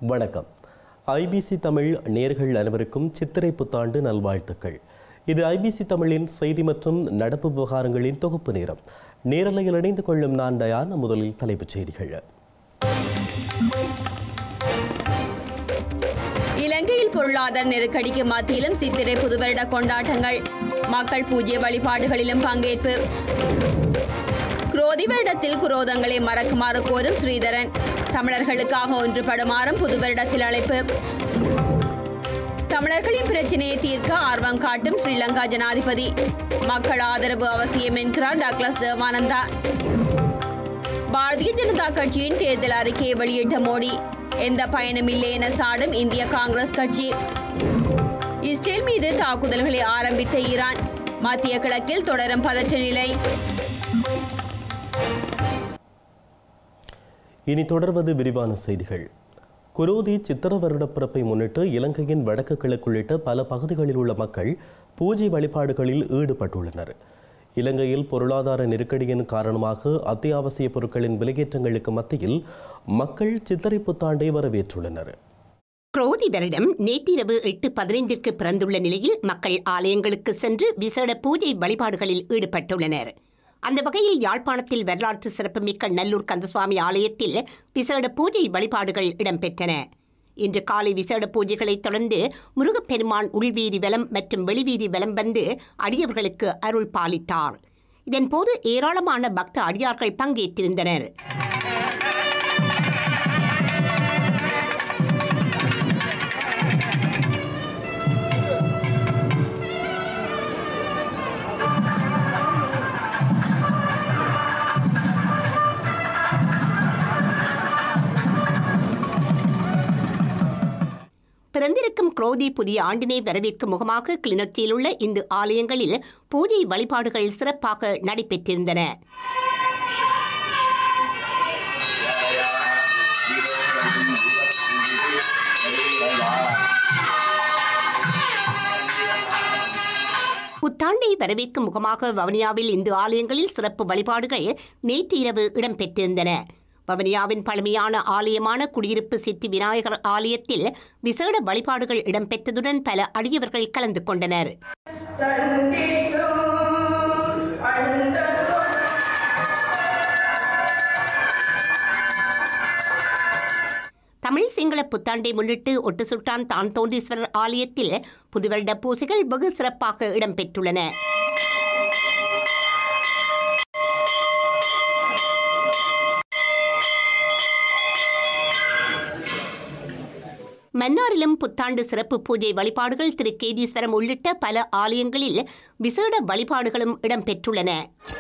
வணக்கம் ஐபிசி தமிழ் நேர்கள் அனைவருக்கும் சித்திரை புத்தாண்டு நல்வாழ்த்துக்கள் இது ஐபிசி தமிழின் செய்தி மற்றும் நடப்பு விவகாரங்களின் தொகுப்பு நேரம் நேரலையில் இணைந்து கொள்ளும் நான் டயான் முதலில் தலைப்புச் செய்திகள் இலங்கையில் பொருளாதார நெருக்கடிக்கு மத்தியிலும் சித்திரை புதுவருட கொண்டாட்டங்கள் மக்கள் பூஜ்ய வழிபாடுகளிலும் பங்கேற்பு குரோதி வருடத்தில் குரோதங்களை மறக்குமாறு கோரும் ஸ்ரீதரன் தமிழர்களுக்காக ஒன்றுபடுமாறும் புது வருடத்தில் அழைப்பு தமிழர்களின் பிரச்சினையை தீர்க்க ஆர்வம் காட்டும் ஸ்ரீலங்கா ஜனாதிபதி மக்கள் ஆதரவு அவசியம் என்கிறார் டக்ளஸ் தேவானந்தா பாரதிய ஜனதா கட்சியின் தேர்தல் அறிக்கையை வெளியிட்ட மோடி எந்த பயனும் இல்லை என சாடும் இந்திய காங்கிரஸ் கட்சி இஸ்ரேல் மீது தாக்குதல்களை ஆரம்பித்த ஈரான் மத்திய கிழக்கில் தொடரும் பதற்ற நிலை இனி தொடர்வது விரிவான செய்திகள் குரோதி சித்திர வருடப்பிறப்பை முன்னிட்டு இலங்கையின் வடக்கு கிழக்கு உள்ளிட்ட பல பகுதிகளில் உள்ள மக்கள் பூஜை வழிபாடுகளில் ஈடுபட்டுள்ளனர் இலங்கையில் பொருளாதார நெருக்கடியின் காரணமாக அத்தியாவசிய பொருட்களின் விலையேற்றங்களுக்கு மத்தியில் மக்கள் சித்திரை புத்தாண்டை வரவேற்றுள்ளனர் குரோதி வருடம் நேற்றிரவு எட்டு பதினைந்திற்கு பிறந்துள்ள நிலையில் மக்கள் ஆலயங்களுக்கு சென்று விசேட பூஜை வழிபாடுகளில் ஈடுபட்டுள்ளனர் அந்த வகையில் யாழ்ப்பாணத்தில் வரலாற்று சிறப்புமிக்க நல்லூர் கந்தசுவாமி ஆலயத்தில் விசேட பூஜை வழிபாடுகள் இடம்பெற்றன இன்று காலை விசேட பூஜைகளைத் தொடர்ந்து முருகப்பெருமான் உள்வீதி வலம் மற்றும் வெளிவீதி வலம் வந்து அடியவர்களுக்கு அருள் பாலித்தார் இதன்போது ஏராளமான பக்த அடியார்கள் பங்கேற்றிருந்தனர் பிறந்திருக்கும் குரோதி புதிய ஆண்டினை வரவேற்கும் முகமாக கிளிநொச்சியில் உள்ள இந்து ஆலயங்களில் பூஜை வழிபாடுகள் சிறப்பாக நடைபெற்றிருந்தன புத்தாண்டை வரவேற்கும் முகமாக வவுனியாவில் இந்து ஆலயங்களில் சிறப்பு வழிபாடுகள் நேற்று இரவு இடம்பெற்றிருந்தன வவுனியாவின் பழமையான ஆலயமான குடியிருப்பு சித்தி விநாயகர் ஆலயத்தில் விசேட வழிபாடுகள் இடம்பெற்றதுடன் பல அடியவர்கள் கலந்து கொண்டனர் தமிழ் சிங்கள புத்தாண்டை முன்னிட்டு ஒட்டு சுட்டான் தான் தோன்றீஸ்வரர் ஆலயத்தில் புதுவருட பூசைகள் வெகு சிறப்பாக இடம்பெற்றுள்ளன மன்னாரிலும் புத்தாண்டு சிறப்பு பூஜை வழிபாடுகள் திரு கேதீஸ்வரம் உள்ளிட்ட பல ஆலயங்களில் விசேட வழிபாடுகளும் இடம்பெற்றுள்ளன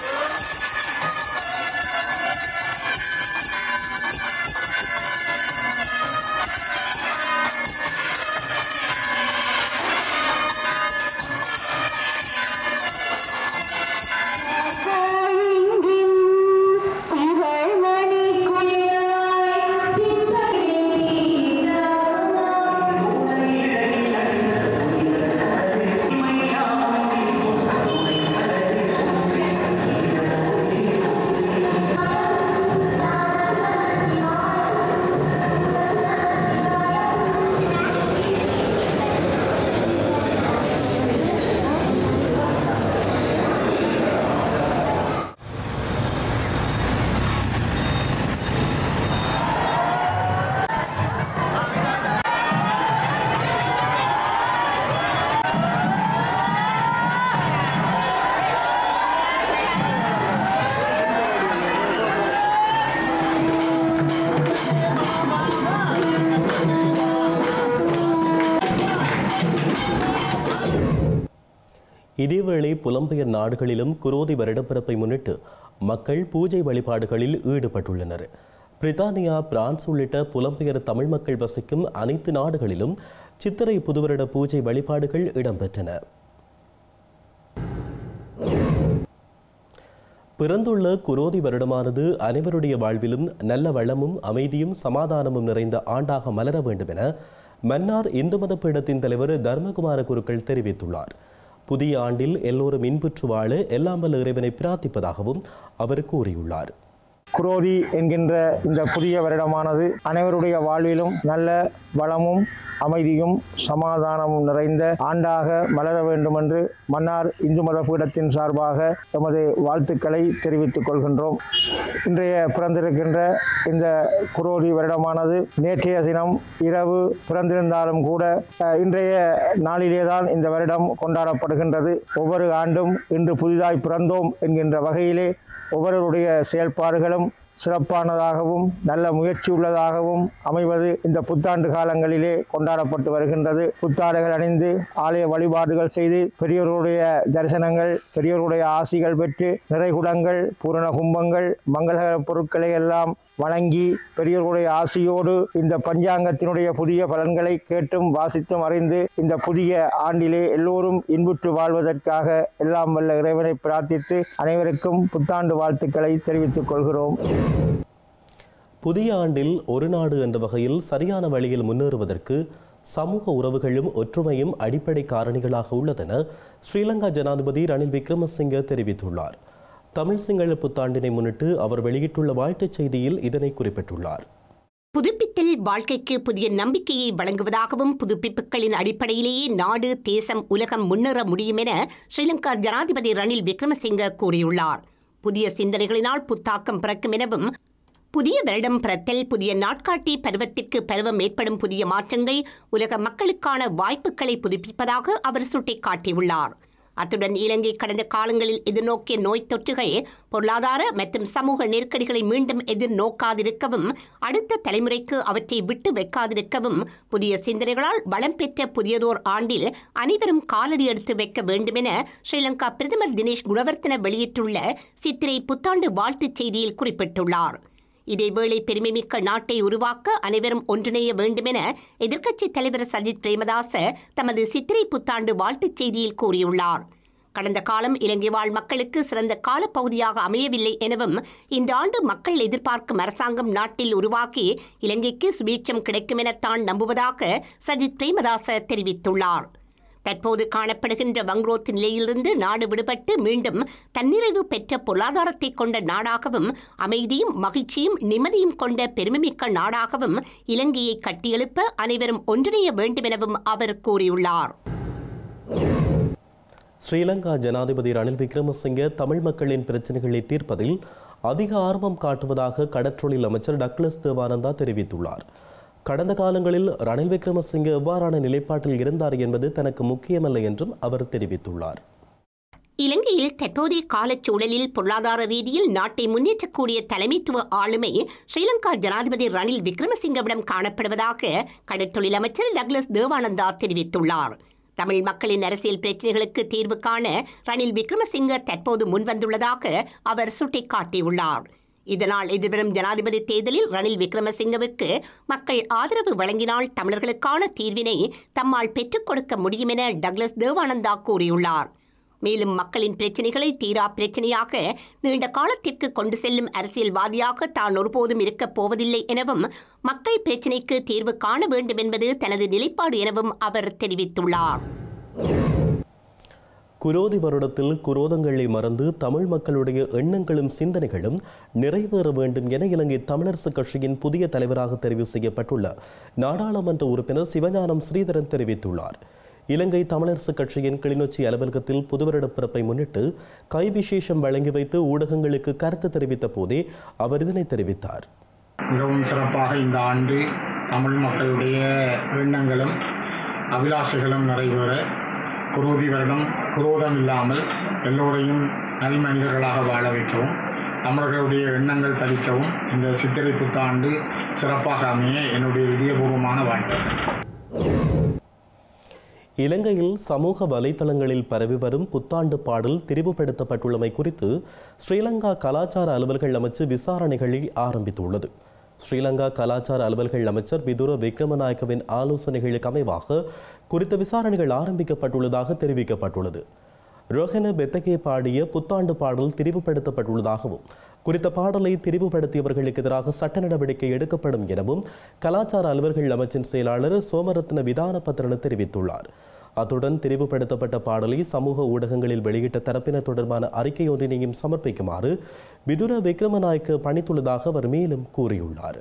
இதேவேளை புலம்பெயர் நாடுகளிலும் குரோதி வருடப்பிறப்பை முன்னிட்டு மக்கள் பூஜை வழிபாடுகளில் ஈடுபட்டுள்ளனர் பிரித்தானியா பிரான்ஸ் உள்ளிட்ட புலம்பெயர் தமிழ் மக்கள் வசிக்கும் அனைத்து நாடுகளிலும் சித்திரை புதுவருட பூஜை வழிபாடுகள் இடம்பெற்றன பிறந்துள்ள குரோதி வருடமானது அனைவருடைய வாழ்விலும் நல்ல வளமும் அமைதியும் சமாதானமும் நிறைந்த ஆண்டாக மலர வேண்டும் என மன்னார் இந்து மத பீடத்தின் தலைவர் தர்மகுமார குருக்கள் தெரிவித்துள்ளார் புதிய ஆண்டில் எல்லோரும் இன்புற்று வாழ எல்லாம் வல்ல இறைவனை பிரார்த்திப்பதாகவும் அவர் கூறியுள்ளார் குரோதி என்கின்ற இந்த புதிய வருடமானது அனைவருடைய வாழ்விலும் நல்ல வளமும் அமைதியும் சமாதானமும் நிறைந்த ஆண்டாக மலர வேண்டும் என்று மன்னார் இந்து மத பீடத்தின் சார்பாக எமது வாழ்த்துக்களை தெரிவித்துக் கொள்கின்றோம் இன்றைய பிறந்திருக்கின்ற இந்த குரோதி வருடமானது நேற்றைய தினம் இரவு பிறந்திருந்தாலும் கூட அஹ், இன்றைய நாளிலேதான் இந்த வருடம் கொண்டாடப்படுகின்றது ஒவ்வொரு ஆண்டும் இன்று புதிதாய் பிறந்தோம் என்கின்ற வகையிலே ஒவ்வொருவருடைய செயல்பாடுகளும் சிறப்பானதாகவும் நல்ல முயற்சி உள்ளதாகவும் அமைவது இந்த புத்தாண்டு காலங்களிலே கொண்டாடப்பட்டு வருகின்றது புத்தாடைகள் அணிந்து ஆலய வழிபாடுகள் செய்து பெரியோருடைய தரிசனங்கள் பெரியோருடைய ஆசிகள் பெற்று நிறைகுடங்கள் பூரண கும்பங்கள் மங்களகர பொருட்களை எல்லாம் வணங்கி பெரியோருடைய ஆசியோடு இந்த பஞ்சாங்கத்தினுடைய புதிய பலன்களை கேட்டும் வாசித்தும் அறிந்து இந்த புதிய ஆண்டிலே எல்லோரும் இன்புற்று வாழ்வதற்காக எல்லாம் வல்ல இறைவனை பிரார்த்தித்து அனைவருக்கும் புத்தாண்டு வாழ்த்துக்களை தெரிவித்துக் கொள்கிறோம் புதிய ஆண்டில் ஒரு நாடு என்ற வகையில் சரியான வழியில் முன்னேறுவதற்கு சமூக உறவுகளும் ஒற்றுமையும் அடிப்படை காரணிகளாக உள்ளதென ஸ்ரீலங்கா ஜனாதிபதி ரணில் விக்ரமசிங்க தெரிவித்துள்ளார் தமிழ் சிங்கள புத்தாண்டினை முன்னிட்டு அவர் வெளியிட்டுள்ள வாழ்த்துச் செய்தியில் இதனை குறிப்பிட்டுள்ளார் புதுப்பித்தல் வாழ்க்கைக்கு புதிய நம்பிக்கையை வழங்குவதாகவும் புதுப்பிப்புகளின் அடிப்படையிலேயே நாடு தேசம் உலகம் முன்னேற முடியும் என ஸ்ரீலங்கா ஜனாதிபதி ரணில் விக்ரமசிங்க கூறியுள்ளார் புதிய சிந்தனைகளினால் புத்தாக்கம் பிறக்கும் எனவும் புதிய வருடம் பிறத்தல் புதிய நாட்காட்டி பருவத்திற்கு பருவம் ஏற்படும் புதிய மாற்றங்கள் உலக மக்களுக்கான வாய்ப்புகளை புதுப்பிப்பதாக அவர் சுட்டிக்காட்டியுள்ளார் அத்துடன் இலங்கை கடந்த காலங்களில் எதிர்நோக்கிய நோய் தொற்றுகள் பொருளாதார மற்றும் சமூக நெருக்கடிகளை மீண்டும் எதிர்நோக்காதிருக்கவும் அடுத்த தலைமுறைக்கு அவற்றை விட்டு வைக்காதிருக்கவும் புதிய சிந்தனைகளால் வளம் பெற்ற புதியதோர் ஆண்டில் அனைவரும் காலடி எடுத்து வைக்க வேண்டுமென ஸ்ரீலங்கா பிரதமர் தினேஷ் குணவர்த்தன வெளியிட்டுள்ள சித்திரை புத்தாண்டு வாழ்த்துச் செய்தியில் குறிப்பிட்டுள்ளார் இதேவேளை பெருமைமிக்க நாட்டை உருவாக்க அனைவரும் ஒன்றிணைய வேண்டுமென எதிர்க்கட்சித் தலைவர் சஜித் பிரேமதாச தமது சித்திரை புத்தாண்டு வாழ்த்துச் செய்தியில் கூறியுள்ளார் கடந்த காலம் இலங்கை வாழ் மக்களுக்கு சிறந்த காலப்பகுதியாக அமையவில்லை எனவும் இந்த ஆண்டு மக்கள் எதிர்பார்க்கும் அரசாங்கம் நாட்டில் உருவாக்கி இலங்கைக்கு சுபீட்சம் கிடைக்கும் என தான் நம்புவதாக சஜித் பிரேமதாச தெரிவித்துள்ளார் தற்போது காணப்படுகின்ற வங்குரோத் நிலையிலிருந்து நாடு விடுபட்டு மீண்டும் தன்னிறைவு பெற்ற பொருளாதாரத்தை கொண்ட நாடாகவும் அமைதியும் மகிழ்ச்சியும் நிம்மதியும் கொண்ட பெருமைமிக்க நாடாகவும் இலங்கையை கட்டியெழுப்ப அனைவரும் ஒன்றிணைய வேண்டுமெனவும் அவர் கூறியுள்ளார் ஸ்ரீலங்கா ஜனாதிபதி ரணில் விக்ரமசிங்க தமிழ் மக்களின் பிரச்சனைகளை தீர்ப்பதில் அதிக ஆர்வம் காட்டுவதாக கடற்றொழில் அமைச்சர் டக்ளஸ் தேவானந்தா தெரிவித்துள்ளார் கடந்த காலங்களில் ரணில் விக்ரமசிங்க எவ்வாறான நிலைப்பாட்டில் இருந்தார் என்பது தனக்கு முக்கியமல்ல என்றும் அவர் தெரிவித்துள்ளார் இலங்கையில் தற்போதைய காலச்சூழலில் பொருளாதார ரீதியில் நாட்டை முன்னேற்றக்கூடிய தலைமைத்துவ ஆளுமை ஸ்ரீலங்கா ஜனாதிபதி ரணில் விக்ரமசிங்கவிடம் காணப்படுவதாக கடற்தொழில் அமைச்சர் டக்ளஸ் தேவானந்தா தெரிவித்துள்ளார் தமிழ் மக்களின் அரசியல் பிரச்சினைகளுக்கு தீர்வு காண ரணில் விக்ரமசிங்க தற்போது முன்வந்துள்ளதாக அவர் சுட்டிக்காட்டியுள்ளார் இதனால் எதிர்வரும் ஜனாதிபதி தேர்தலில் ரணில் விக்ரமசிங்கவுக்கு மக்கள் ஆதரவு வழங்கினால் தமிழர்களுக்கான தீர்வினை தம்மால் பெற்றுக் கொடுக்க முடியும் என டக்ளஸ் தேவானந்தா கூறியுள்ளார் மேலும் மக்களின் பிரச்சினைகளை தீரா பிரச்சனையாக நீண்ட காலத்திற்கு கொண்டு செல்லும் அரசியல்வாதியாக தான் ஒருபோதும் இருக்கப் போவதில்லை எனவும் மக்கள் பிரச்சினைக்கு தீர்வு காண வேண்டும் என்பது தனது நிலைப்பாடு எனவும் அவர் தெரிவித்துள்ளார் குரோதி வருடத்தில் குரோதங்களை மறந்து தமிழ் மக்களுடைய எண்ணங்களும் சிந்தனைகளும் நிறைவேற வேண்டும் என இலங்கை தமிழரசு கட்சியின் புதிய தலைவராக தெரிவு செய்யப்பட்டுள்ள நாடாளுமன்ற உறுப்பினர் சிவஞானம் ஸ்ரீதரன் தெரிவித்துள்ளார் இலங்கை தமிழரசு கட்சியின் கிளிநொச்சி அலுவலகத்தில் புதுவருட பிறப்பை முன்னிட்டு கை விசேஷம் வழங்கி வைத்து ஊடகங்களுக்கு கருத்து தெரிவித்த போதே அவர் இதனை தெரிவித்தார் மிகவும் சிறப்பாக இந்த ஆண்டு தமிழ் மக்களுடைய எண்ணங்களும் அபிலாஷைகளும் நிறைவேற குரோதி வருடம் குரோதம் இல்லாமல் எல்லோரையும் நல் மனிதர்களாக வாழ வைக்கவும் தமிழர்களுடைய எண்ணங்கள் பலிக்கவும் இந்த சித்திரை புத்தாண்டு சிறப்பாக அமைய என்னுடைய இதயபூர்வமான வாழ்த்துக்கள் இலங்கையில் சமூக வலைதளங்களில் பரவி வரும் புத்தாண்டு பாடல் திரிவுபடுத்தப்பட்டுள்ளமை குறித்து ஸ்ரீலங்கா கலாச்சார அலுவல்கள் அமைச்சு விசாரணைகளை ஆரம்பித்துள்ளது ஸ்ரீலங்கா கலாச்சார அலுவல்கள் அமைச்சர் விதுர விக்ரமநாயக்கவின் ஆலோசனைகளுக்கு அமைவாக குறித்த விசாரணைகள் ஆரம்பிக்கப்பட்டுள்ளதாக தெரிவிக்கப்பட்டுள்ளது ரோஹன பெத்தகே பாடிய புத்தாண்டு பாடல் திரிவுபடுத்தப்பட்டுள்ளதாகவும் குறித்த பாடலை திரிவுபடுத்தியவர்களுக்கு எதிராக சட்ட நடவடிக்கை எடுக்கப்படும் எனவும் கலாச்சார அலுவல்கள் அமைச்சின் செயலாளர் சோமரத்ன விதான பத்திரன் தெரிவித்துள்ளார் அத்துடன் தெரிவுபடுத்தப்பட்ட பாடலை சமூக ஊடகங்களில் வெளியிட்ட தரப்பினர் தொடர்பான அறிக்கை ஒன்றினையும் சமர்ப்பிக்குமாறு விதுர விக்ரமநாயக்க பணித்துள்ளதாக அவர் மேலும் கூறியுள்ளார்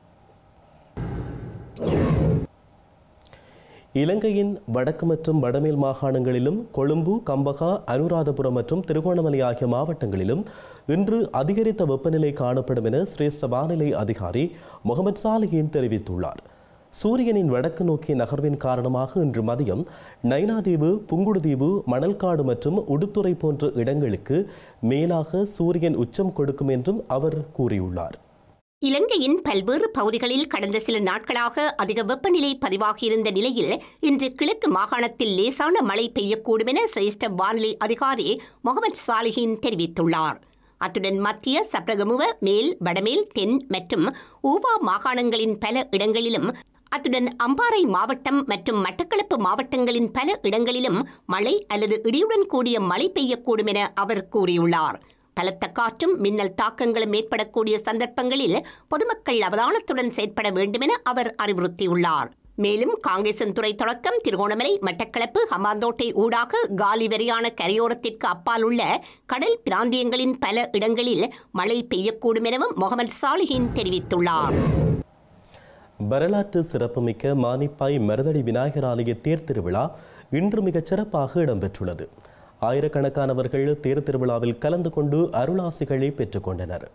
இலங்கையின் வடக்கு மற்றும் வடமேல் மாகாணங்களிலும் கொழும்பு கம்பகா அனுராதபுரம் மற்றும் திருகோணமலை ஆகிய மாவட்டங்களிலும் இன்று அதிகரித்த வெப்பநிலை காணப்படும் என சிரேஷ்ட வானிலை அதிகாரி முகமது சாலிஹின் தெரிவித்துள்ளார் சூரியனின் வடக்கு நோக்கிய நகர்வின் காரணமாக இன்று மதியம் நைனாதீவு புங்குடுதீவு மணல்காடு மற்றும் உடுத்துறை போன்ற இடங்களுக்கு மேலாக சூரியன் உச்சம் கொடுக்கும் என்றும் அவர் கூறியுள்ளார் இலங்கையின் பல்வேறு பகுதிகளில் கடந்த சில நாட்களாக அதிக வெப்பநிலை பதிவாகியிருந்த நிலையில் இன்று கிழக்கு மாகாணத்தில் லேசான மழை பெய்யக்கூடும் என சிரேஷ்ட வானிலை அதிகாரி முகமது சாலிஹின் தெரிவித்துள்ளார் அத்துடன் மத்திய சப்ரகமுவ மேல் வடமேல் தென் மற்றும் ஊவா மாகாணங்களின் பல இடங்களிலும் அத்துடன் அம்பாறை மாவட்டம் மற்றும் மட்டக்களப்பு மாவட்டங்களின் பல இடங்களிலும் மழை அல்லது இடியுடன் கூடிய மழை பெய்யக்கூடும் என அவர் கூறியுள்ளார் பலத்த காற்றும் மின்னல் தாக்கங்களும் ஏற்படக்கூடிய சந்தர்ப்பங்களில் பொதுமக்கள் அவதானத்துடன் செயற்பட வேண்டும் என அவர் அறிவுறுத்தியுள்ளார் மேலும் காங்கேசன் துறை தொடக்கம் திருகோணமலை மட்டக்களப்பு ஹமாந்தோட்டை ஊடாக காலி வரியான கரையோரத்திற்கு அப்பால் உள்ள கடல் பிராந்தியங்களின் பல இடங்களில் மழை பெய்யக்கூடும் எனவும் முகமது சாலிஹின் தெரிவித்துள்ளார் வரலாற்று சிறப்புமிக்க மானிப்பாய் மருதடி விநாயகர் ஆலய தேர் திருவிழா இன்று மிகச் சிறப்பாக இடம்பெற்றுள்ளது ஆயிரக்கணக்கானவர்கள் தேர் திருவிழாவில் கலந்து கொண்டு அருளாசிகளை பெற்றுக்கொண்டனர்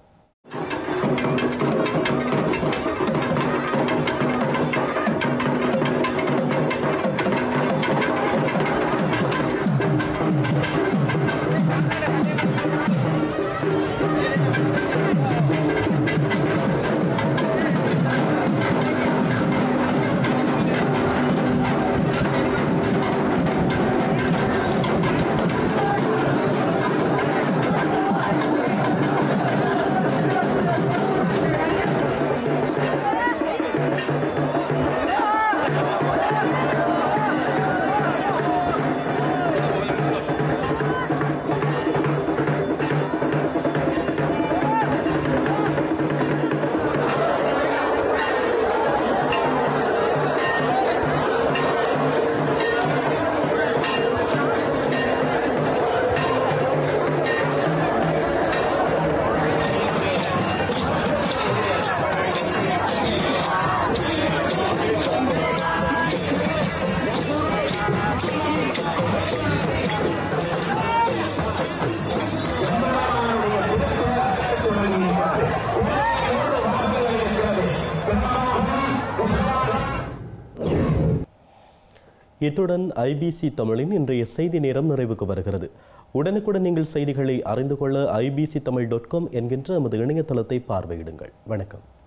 இத்துடன் ஐபிசி தமிழின் இன்றைய செய்தி நேரம் நிறைவுக்கு வருகிறது உடனுக்குடன் நீங்கள் செய்திகளை அறிந்து கொள்ள ஐபிசி தமிழ் டாட் காம் என்கின்ற நமது இணையதளத்தை பார்வையிடுங்கள் வணக்கம்